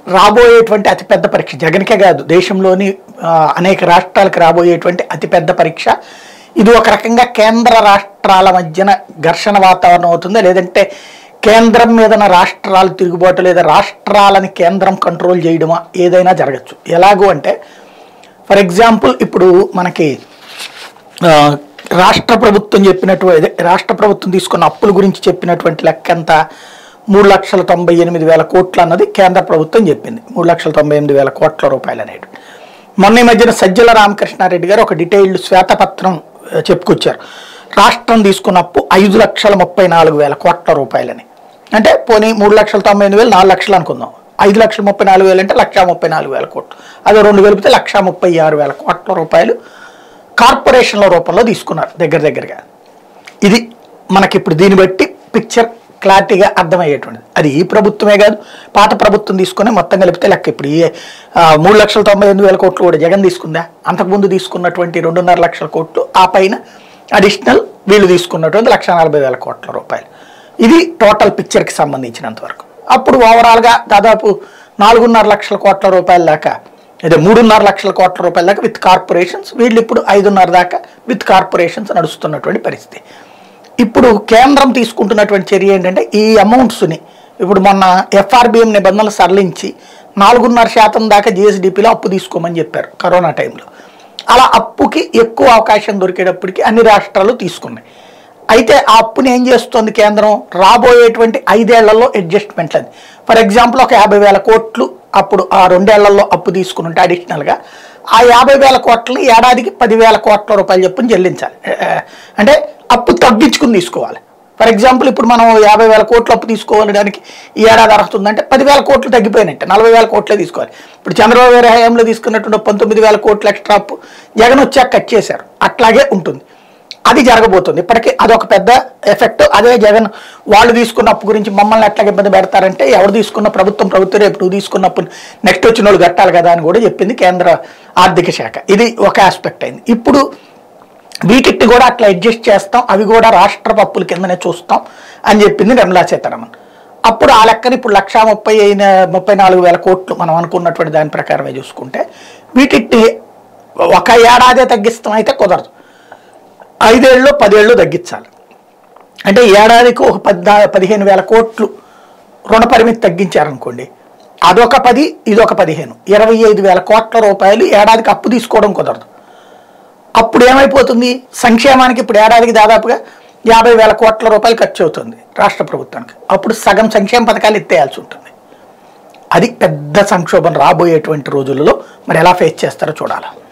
రాబోయేటువంటి అతిపెద్ద పరీక్ష జగన్కే కాదు దేశంలోని ఆ, అనేక రాష్ట్రాలకు రాబోయేటువంటి అతిపెద్ద పరీక్ష ఇది ఒక రకంగా కేంద్ర రాష్ట్రాల మధ్యన ఘర్షణ వాతావరణం అవుతుందా లేదంటే కేంద్రం మీదన రాష్ట్రాలు తిరుగుబాటు లేదా రాష్ట్రాలని కేంద్రం కంట్రోల్ చేయడమా ఏదైనా జరగచ్చు ఎలాగూ అంటే ఫర్ ఎగ్జాంపుల్ ఇప్పుడు మనకి ఆ, రాష్ట్ర ప్రభుత్వం చెప్పినట్టు అదే రాష్ట్ర ప్రభుత్వం తీసుకున్న అప్పుల గురించి చెప్పినటువంటి లెక్క ఎంత మూడు లక్షల తొంభై ఎనిమిది వేల కోట్లు అన్నది కేంద్ర ప్రభుత్వం చెప్పింది మూడు లక్షల తొంభై ఎనిమిది వేల కోట్ల రూపాయలు అనేది మొన్న ఈ మధ్యన సజ్జల రామకృష్ణారెడ్డి గారు ఒక డీటెయిల్డ్ శ్వేతపత్రం ఆ, చెప్పుకొచ్చారు రాష్ట్రం తీసుకున్న అప్పు ఐదు లక్షల ముప్పై నాలుగు వేల కోట్ల రూపాయలని అంటే పోనీ మూడు లక్షల తొంభై ఎనిమిది వేలు నాలుగు లక్షలు అనుకుందాం ఐదు లక్షల ముప్పై నాలుగు వేలు అంటే లక్ష ముప్పై నాలుగు వేల కోట్లు అదే రెండు కలిపితే లక్ష ముప్పై ఆరు వేల కోట్ల రూపాయలు కార్పొరేషన్ల రూపంలో తీసుకున్నారు దగ్గర దగ్గరగా ఇది మనకి ఇప్పుడు దీన్ని బట్టి పిక్చర్ క్లారిటీగా అర్థమయ్యేటువంటిది అది ఈ ప్రభుత్వమే కాదు పాత ప్రభుత్వం తీసుకుని మొత్తం కలిపితే లెక్క ఇప్పుడు ఈ ఆ, మూడు లక్షల తొంభై ఎనిమిది వేల కోట్లు కూడా జగన్ తీసుకుందా అంతకుముందు తీసుకున్నటువంటి రెండున్నర లక్షల కోట్లు ఆ పైన అడిషనల్ వీళ్ళు తీసుకున్నటువంటి లక్ష నలభై వేల కోట్ల రూపాయలు ఇది టోటల్ పిక్చర్కి సంబంధించినంత వరకు అప్పుడు ఓవరాల్గా దాదాపు నాలుగున్నర లక్షల కోట్ల రూపాయల దాకా అదే మూడున్నర లక్షల కోట్ల రూపాయల దాకా విత్ కార్పొరేషన్స్ వీళ్ళు ఇప్పుడు ఐదున్నర దాకా విత్ కార్పొరేషన్స్ నడుస్తున్నటువంటి పరిస్థితి ఇప్పుడు కేంద్రం తీసుకుంటున్నటువంటి చర్య ఏంటంటే ఈ అమౌంట్స్ని ఇప్పుడు మొన్న ఎఫ్ఆర్బిఎం నిబంధనలు సరళించి నాలుగున్నర శాతం దాకా జిఎస్డిపిలో అప్పు తీసుకోమని చెప్పారు కరోనా టైంలో అలా అప్పుకి ఎక్కువ అవకాశం దొరికేటప్పటికి అన్ని రాష్ట్రాలు తీసుకున్నాయి అయితే ఆ అప్పుని ఏం చేస్తుంది కేంద్రం రాబోయేటువంటి ఐదేళ్లలో అడ్జస్ట్మెంట్ అది ఫర్ ఎగ్జాంపుల్ ఒక యాభై వేల కోట్లు అప్పుడు ఆ రెండేళ్లలో అప్పు తీసుకుని ఉంటే అడిషనల్గా ఆ యాభై వేల కోట్లని ఏడాదికి పదివేల కోట్ల రూపాయలు చెప్పుని చెల్లించాలి ఏ, అంటే అప్పు తగ్గించుకుని తీసుకోవాలి ఫర్ ఎగ్జాంపుల్ ఇప్పుడు మనం యాభై వేల కోట్లు అప్పు తీసుకోవడానికి ఈ ఏడాది అర్హత ఉందంటే పదివేల కోట్లు తగ్గిపోయినట్టే నలభై వేల కోట్లే తీసుకోవాలి ఇప్పుడు చంద్రబాబు గారి హయాంలో తీసుకున్నటువంటి పంతొమ్మిది వేల కోట్ల ఎక్స్ట్రా అప్పు జగన్ వచ్చాక కట్ చేశారు అట్లాగే ఉంటుంది అది జరగబోతుంది ఇప్పటికీ అదొక పెద్ద ఎఫెక్ట్ అదే జగన్ వాళ్ళు తీసుకున్న అప్పు గురించి మమ్మల్ని ఎట్లా ఇబ్బంది పెడతారంటే ఎవరు తీసుకున్న ప్రభుత్వం ప్రభుత్వం రేపు నువ్వు తీసుకున్న అప్పు నెక్స్ట్ వచ్చిన వాళ్ళు కట్టాలి కదా అని కూడా చెప్పింది కేంద్ర ఆర్థిక శాఖ ఇది ఒక ఆస్పెక్ట్ అయింది ఇప్పుడు వీటిని కూడా అట్లా అడ్జస్ట్ చేస్తాం అవి కూడా రాష్ట్ర పప్పుల కిందనే చూస్తాం అని చెప్పింది నిర్మలా సీతారామన్ అప్పుడు ఆ లెక్కన ఇప్పుడు లక్షా ముప్పై అయిన ముప్పై నాలుగు వేల కోట్లు మనం అనుకున్నటువంటి దాని ప్రకారమే చూసుకుంటే వీటిని ఒక ఏడాదే తగ్గిస్తాం అయితే కుదరదు ఐదేళ్ళు పదేళ్ళు తగ్గించాలి అంటే ఏడాదికి ఒక పద్నా పదిహేను వేల కోట్లు రుణ పరిమితి తగ్గించారనుకోండి అదొక పది ఇదొక పదిహేను ఇరవై ఐదు వేల కోట్ల రూపాయలు ఏడాదికి అప్పు తీసుకోవడం కుదరదు అప్పుడు ఏమైపోతుంది సంక్షేమానికి ఇప్పుడు ఏడాదికి దాదాపుగా యాభై వేల కోట్ల రూపాయలు ఖర్చు అవుతుంది రాష్ట్ర ప్రభుత్వానికి అప్పుడు సగం సంక్షేమ పథకాలు ఎత్తేయాల్సి ఉంటుంది అది పెద్ద సంక్షోభం రాబోయేటువంటి రోజులలో మరి ఎలా ఫేస్ చేస్తారో చూడాలి